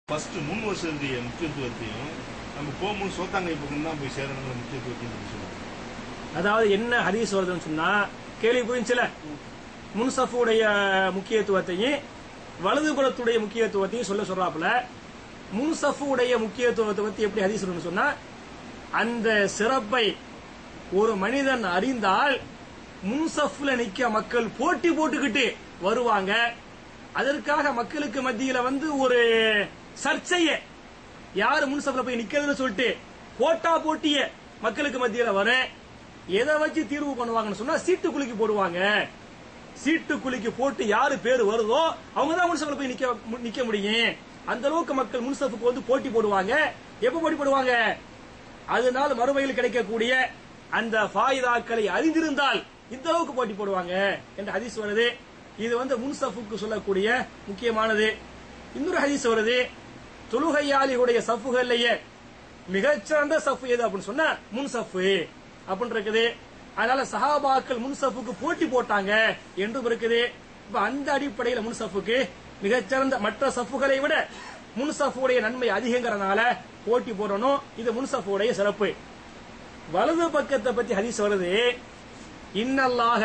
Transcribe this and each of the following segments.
First முன் வருஷத்துடைய முக்கியத்துவத்தையும் நம்ம போகும்போது சோத்தாங்கை பக்கம் தான் போய் சேரணுங்கிற முக்கியத்துவத்தையும் நம்ம சொல்லுவோம் அதாவது என்ன ஹதீஸ் வருதுன்னு சொன்னா கேள்வி புரிஞ்சுல முன்சஃபுடைய முக்கியத்துவத்தையும் வலதுபுறத்துடைய முக்கியத்துவத்தையும் சொல்ல சொல்றாப்புல முன்சஃபுடைய முக்கியத்துவத்தை பத்தி எப்படி ஹதீஸ் வரும்னு சொன்னா அந்த சிறப்பை ஒரு மனிதன் அறிந்தால் முன்சஃப்ல நிக்க மக்கள் போட்டி போட்டுக்கிட்டு வருவாங்க அதற்காக மக்களுக்கு மத்தியில வந்து ஒரு சர்ச்சைய யாரு முன்சஃப்ல போய் நிக்கிறதுன்னு சொல்லிட்டு போட்டா போட்டிய மக்களுக்கு மத்தியில வரும் எதை வச்சு தீர்வு பண்ணுவாங்கன்னு சொன்னா சீட்டு குலுக்கி போடுவாங்க சீட்டு குலுக்கி போட்டு யாரு பேர் வருதோ அவங்க தான் முன்சஃப்ல போய் நிக்க மு- நிக்க முடியும் அந்த அளவுக்கு மக்கள் முன்சஃபுக்கு வந்து போட்டி போடுவாங்க எப்ப போட்டி போடுவாங்க அதனால் மறுமையில் கிடைக்கக்கூடிய அந்த ஃபாயிதாக்களை அறிந்திருந்தால் இந்த அளவுக்கு போட்டி போடுவாங்க என்ற ஹதீஸ் வருது இது வந்து முன்சஃபுக்கு சொல்லக்கூடிய முக்கியமானது இன்னொரு ஹதீஸ் வருது தொழுகையாளிகளுடைய சஃப்புகள்லயே மிகச்சிறந்த சஃப் எது அப்படின்னு சொன்னா முன் சஃப்பு அப்படின்னு இருக்குது அதனால சஹாபாக்கள் முன் சஃப்புக்கு போட்டி போட்டாங்க என்றும் இருக்குது இப்ப அந்த அடிப்படையில் முன் சஃப்புக்கு மிகச்சிறந்த மற்ற சஃப்புகளை விட முன் சஃப்புடைய நன்மை அதிகங்கிறதுனால போட்டி போடணும் இது முன் சஃப்புடைய சிறப்பு வலது பக்கத்தை பத்தி ஹதீஸ் வருது இன்னல்லாக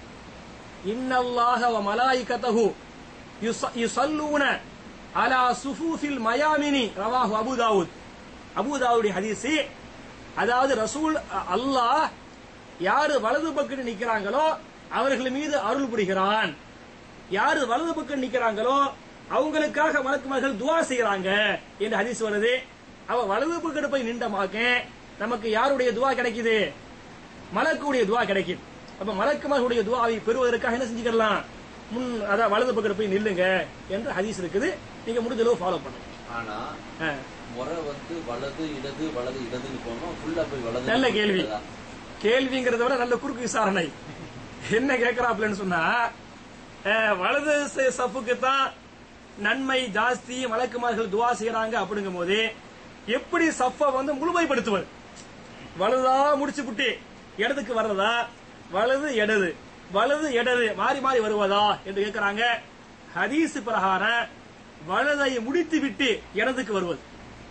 இன்னல்லாக வ மலாயிகத்தஹு யுஸ- யுஸல்லூன அலா சுஃபூஃபில் மயாமினி ரவாஹு அபு தாவூத் அபு தாவூடி ஹதீஸ் அதாவது ரசூல் அ- அல்லாஹ் யாரு வலது பக்கம் நிக்கிறாங்களோ அவர்கள் மீது அருள் புரிகிறான் யாரு வலது பக்கம் நிக்கிறாங்களோ அவங்களுக்காக மலக்குமார்கள் துவா செய்யறாங்க என்று ஹதீஸ் வருது அவ வலது பக்கம் போய் நின்றமாக்க நமக்கு யாருடைய துவா கிடைக்குது மலக்குடைய துவா கிடைக்குது அப்ப மலக்குமார்களுடைய துவாவை பெறுவதற்காக என்ன செஞ்சுக்கலாம் முன் அதான் வலது பக்கம் போய் நில்லுங்க என்று ஹதீஸ் இருக்குது நீங்க முடிஞ்ச அளவு ஃபாலோ பண்ணுங்க ஆனா ஆ. முறை வந்து வலது இடது வலது இடதுன்னு போனோம் ஃபுல்லா போய் வலது நல்ல கேள்வி போறதா? கேள்விங்கிறத விட நல்ல குறுக்கு விசாரணை என்ன கேட்கிறாப்லன்னு சொன்னா அஹ், வலது ச- சஃப்புக்கு தான் நன்மை ஜாஸ்தி மலக்குமார்கள் துவா செய்யறாங்க அப்படிங்கும் போது எப்படி சஃப வந்து முழுமைப்படுத்துவது வலதா முடிச்சு புட்டு இடத்துக்கு வர்றதா வலது இடது வலது இடது மாறி மாறி வருவதா என்று கேட்கிறாங்க ஹதீஸ் பிரகாரம் வலதை முடித்து விட்டு இடதுக்கு வருவது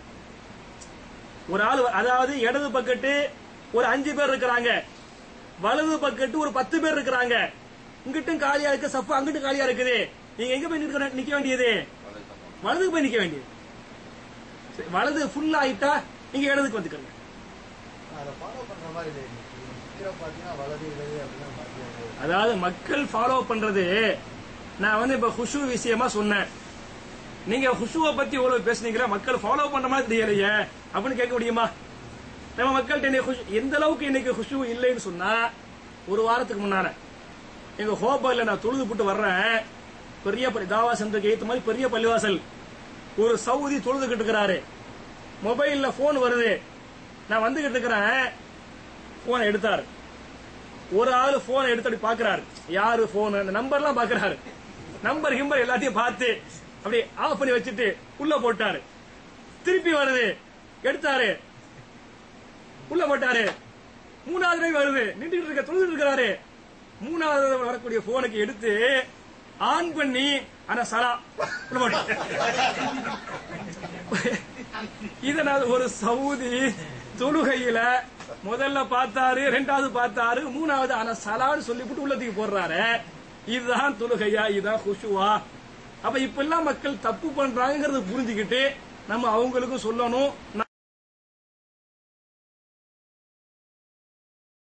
ஒரு ஆள் அதாவது இடது பக்கத்து ஒரு அஞ்சு பேர் இருக்கிறாங்க வலது பக்கத்து ஒரு பத்து பேர் இருக்கிறாங்க இங்கிட்டும் காலியா இருக்கு சப்பு அங்கிட்டும் காலியா இருக்குது நீங்க எங்க போய் நிற்க நிக்க வேண்டியது வலது பக்கம். வலதுக்கு போய் நிக்க வேண்டியது சரி, வலது ஃபுல் ஆயிட்டா நீங்க இடதுக்கு வந்துக்கிறங்க அதை ஃபாலோ பண்ற மாதிரி இல்லை இன்னைக்கு நிக்கிற பாத்தீங்கன்னா வலது இடது அப்படின்னு மாத்தி அதாவது மக்கள் ஃபாலோ பண்றது நான் வந்து இப்ப ஹுஷு விஷயமா சொன்னேன் நீங்க ஹுஷுவை பத்தி எவ்வளவு பேசுனீங்களா மக்கள் ஃபாலோ பண்ற மாதிரி தெரியலையே அப்படின்னு கேட்க முடியுமா நம்ம மக்கள்கிட்ட இன்னைக்கு ஹுஷு- எந்த அளவுக்கு இன்னைக்கு ஹுஷு இல்லைன்னு சொன்னா ஒரு வாரத்துக்கு முன்னால எங்க ஹோபால்ல நான் தொழுது போட்டு வர்றேன் பெரிய பள்ளி தாவா சென்டருக்கு ஏத்த மாதிரி பெரிய பள்ளிவாசல் ஒரு சவுதி தொழுதுகிட்டு இருக்கிறாரு மொபைல்ல போன் வருது நான் வந்துகிட்டு இருக்கிறேன் போனை எடுத்தாரு ஒரு ஆளு போன் எடுத்து அப்படி பாக்குறாரு யாரு போன் அந்த நம்பர்லாம் பாக்குறாரு நம்பர் கிம்பர் எல்லாத்தையும் பார்த்து அப்படி ஆஃப் பண்ணி வச்சுட்டு உள்ள போட்டாரு திருப்பி வருது எடுத்தாரு உள்ள போட்டாரு மூணாவது தடவை வருது நின்றுட்டு இருக்க தொழுதுட்டு இருக்கிறாரு மூணாவது தடவை வரக்கூடிய போனுக்கு எடுத்து ஆன் பண்ணி ஆனா சரா உள்ள போட்டாரு இத நான் ஒரு சவுதி தொழுகையில முதல்ல பார்த்தாரு ரெண்டாவது பார்த்தாரு மூணாவது ஆனா சலான்னு சொல்லிவிட்டு உள்ளத்துக்கு போடுறாரு இதுதான் தொழுகையா இதுதான் குஷுவா அப்ப இப்ப எல்லாம் மக்கள் தப்பு பண்றாங்கிறத புரிஞ்சுக்கிட்டு நம்ம அவங்களுக்கும் சொல்லணும்